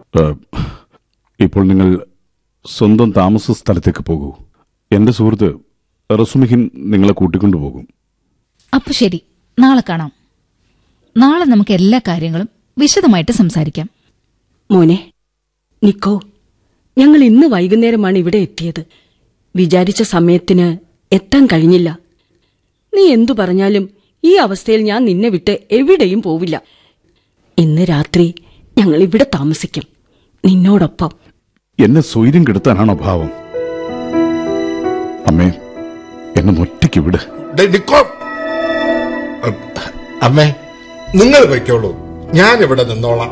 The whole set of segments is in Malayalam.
ഏഹ്, ഇപ്പോൾ നിങ്ങൾ സ്വന്തം താമസ സ്ഥലത്തേക്ക് പോകൂ എന്റെ സുഹൃത്ത് റസുമിഹിൻ നിങ്ങളെ കൂട്ടിക്കൊണ്ടുപോകും അപ്പൊ ശരി നാളെ കാണാം നാളെ നമുക്ക് എല്ലാ കാര്യങ്ങളും വിശദമായിട്ട് സംസാരിക്കാം മോനെ നിക്കോ ഞങ്ങൾ ഇന്ന് വൈകുന്നേരമാണ് ഇവിടെ എത്തിയത് വിചാരിച്ച സമയത്തിന് എത്താൻ കഴിഞ്ഞില്ല നീ എന്തു പറഞ്ഞാലും ഈ അവസ്ഥയിൽ ഞാൻ നിന്നെ വിട്ട് എവിടെയും പോവില്ല ഇന്ന് രാത്രി ഞങ്ങൾ ഇവിടെ താമസിക്കും നിന്നോടൊപ്പം എന്നെ സ്വൈര്യം കെടുത്താനാണോ ഭാവം അമ്മേ എന്നെ ഒറ്റയ്ക്ക് വിട് ഡേ, നിക്കോ അ- അമ്മേ നിങ്ങൾ വയ്ക്കോളൂ ഞാൻ ഇവിടെ നിന്നോളാം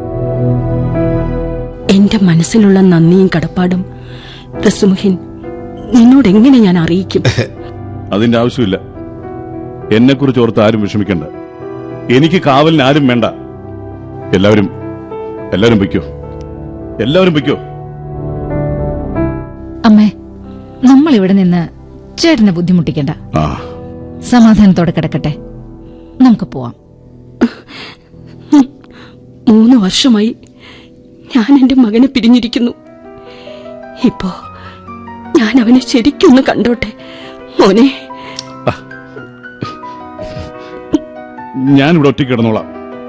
എന്റെ മനസ്സിലുള്ള നന്ദിയും കടപ്പാടും റസുമുഹിൻ നിന്നോട് എങ്ങനെ ഞാൻ അറിയിക്കും അതിന്റെ ആവശ്യമില്ല എന്നെക്കുറിച്ച് ഓർത്ത് ആരും വിഷമിക്കണ്ട എനിക്ക് കാവലിന് ആരും വേണ്ട എല്ലാവരും എല്ലാവരും വയ്ക്കോ എല്ലാവരും വയ്ക്കോ അമ്മേ നമ്മൾ ഇവിടെ നിന്ന് ചേട്ടനെ ബുദ്ധിമുട്ടിക്കണ്ട ആ സമാധാനത്തോടെ കിടക്കട്ടെ നമുക്ക് പോവാം മൂന്ന് വർഷമായി ഞാൻ എന്റെ മകനെ പിരിഞ്ഞിരിക്കുന്നു ഇപ്പോ ഞാൻ അവനെ ശരിക്കൊന്ന് കണ്ടോട്ടെ മോനെ ഞാനിവിടെ ഒറ്റയ്ക്ക് കിടന്നോളാം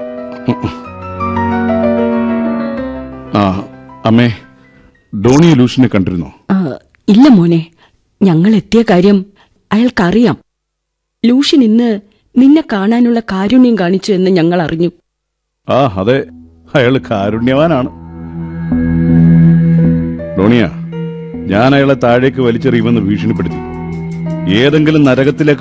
ആ അമ്മേ ഡോണി ലൂഷിനെ കണ്ടിരുന്നോ ആ, ഇല്ല മോനെ ഞങ്ങൾ എത്തിയ കാര്യം അയാൾക്കറിയാം ലൂഷ്യൻ ഇന്ന് നിന്നെ കാണാനുള്ള കാരുണ്യം കാണിച്ചു എന്ന് ഞങ്ങൾ അറിഞ്ഞു ആ അതെ അയാൾ കാരുണ്യവാനാണ് ഡോണിയ ഞാൻ അയാളെ താഴേക്ക് വലിച്ചെറിയുമെന്ന് ഭീഷണിപ്പെടുത്തി ഏതെങ്കിലും നരകത്തിലേക്ക്